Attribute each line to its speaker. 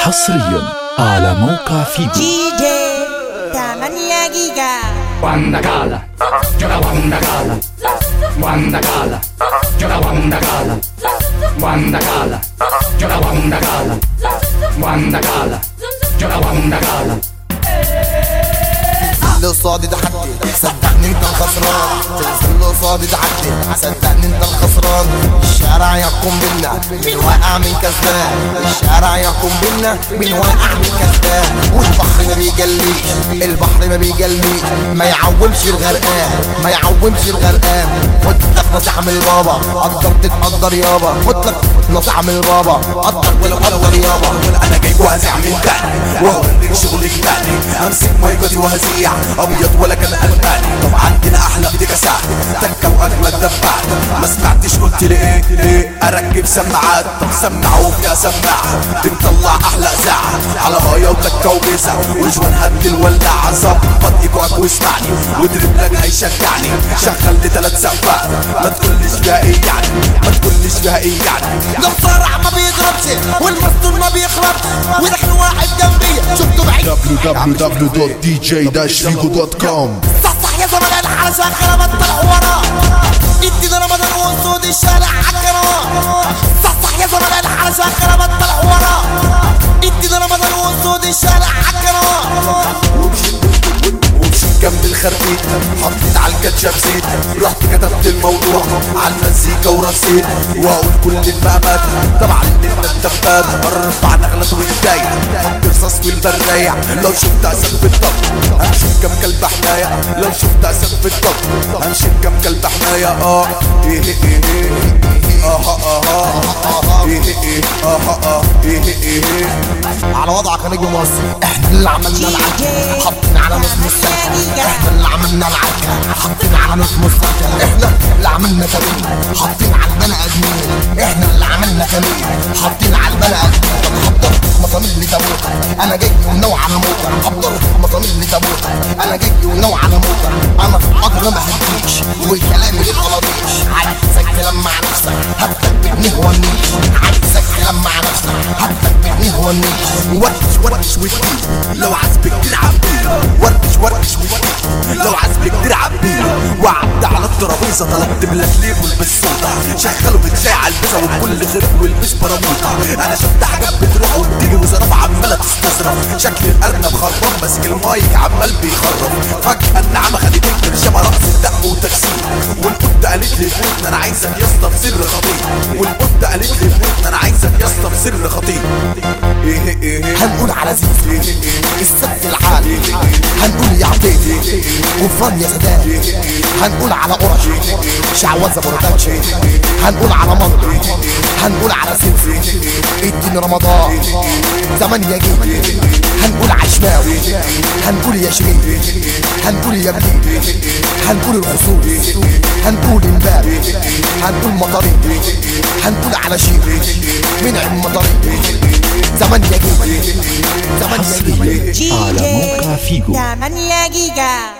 Speaker 1: حصريا على موقع فيجو
Speaker 2: DJ 8 giga
Speaker 3: Wanda Gala, gioca Wanda Gala, Wanda Gala, gioca Wanda Gala, Wanda Gala, gioca Wanda Gala, Wanda Gala, gioca Wanda Gala.
Speaker 4: اللي قصادي ده حدي صدقني انت الخسران تنزل اللي قصادي ده حدي صدقني انت الخسران الشارع يحكم بينا مين واقع من كسبان الشارع يحكم بينا مين واقع من كسبان والبحر ما بيجليش البحر ما بيجليش ما يعومش الغرقان ما يعومش الغرقان قلت لك نصيحة من البابا قدر تتقدر يابا قلت لك نصيحة من البابا قدر تتقدر يابا
Speaker 5: انا جاي وهزيع من تاني وهوريك شغلي تاني امسك مايكتي وهزيع ابيض ولا كان الماني طب عندنا احلى بديك ساعة تكه واجمل دفعت ما سمعتش قلت لي ايه ايه اركب سماعات طب سمعوا وفيها سماعة بنطلع احلى اذاعة على هايا وتكه وبيزع وجوان هد الولعة ظبط ايكوك واسمعني ودربلك هيشجعني شغل لي تلات سقفات ما تقوليش فيها ايه يعني ما تقوليش فيها ايه يعني
Speaker 4: ده بصراحة ما بيضربش والمسطول ما بيخربش ودخل واحد جنبي شفته بعيد
Speaker 6: www.dj-figo.com
Speaker 4: صح يا زمان الحارس اخر بطل ورا ادينا رمضان وصود الشارع عالكرام صح يا زمان الحارس اخر بطل ورا ادينا رمضان وصود الشارع عالكرام
Speaker 5: ومشيت جنب الخربيت حطيت على الكاتشب زيت رحت كتبت الموضوع على المزيكا ورصيت واقول كل المقامات طبعا اننا الدباب ارفع نغلط والجاي حط رصاص والبرايع لو شفت اسد في الطب همشي كم كلب حماية لو شفت اسد في الطب همشي كم كلب حماية اه ايه ايه ايه اه اه اه ايه ايه اه اه ايه ايه
Speaker 4: على وضعك يا نجم مصر احنا اللي عملنا العركة حاطين على نص مستنكر احنا اللي عملنا العركة حاطين على نص مستنكر احنا اللي عملنا كمين حاطين على البني ادمين احنا اللي عملنا كمين حاطين على البني ادمين طب حضر مصامير لتابوت انا جاي ونوع على موتر حضر مصامير لتابوت انا جاي ونوع على موتر انا في القدر ما هديش وكلامي للغلاطيش عايزك تلمع نفسك هبتك بجنيه ونيش عايزك تلمع نفسك هبتك بجنيه ونيش
Speaker 5: ورش ورش وادي لو عزبك تلعب بيه ورش ورش وادي لو عزبك تلعب بيه وقعدت على الترابيزه طلبت بلاك ليبل بالسلطه شغلوا بتلاقي على البسه والكل غير والبس براموطه انا شفت حاجات بتروح وبتيجي وزرافه عماله تستظرف شكل الارنب خربان ماسك المايك عمال بيخرب فجاه النعمه خدت البرشامه رقص الدق وتكسير والقط قالت لي فوتنا انا عايزك يا اسطى في سر خطير والقط قالت لي فوتنا انا عايزك يا اسطى في سر خطير ايه ايه
Speaker 4: هنقول على زيزو السد العالي هنقول يا عبيد غفران يا سادات هنقول على قرش شعوذة برودكشن هنقول على منطق هنقول على سيف اديني رمضان زمان يا جيل هنقول عشماوي هنقول يا شريف هنقول يا جديد هنقول الخصوص هنقول الباب هنقول مطري هنقول على شيء منعم مطري زمان يا جيل زمان يا جيل
Speaker 1: حصريا على موقع
Speaker 2: DJ
Speaker 1: فيجو
Speaker 2: 8 giga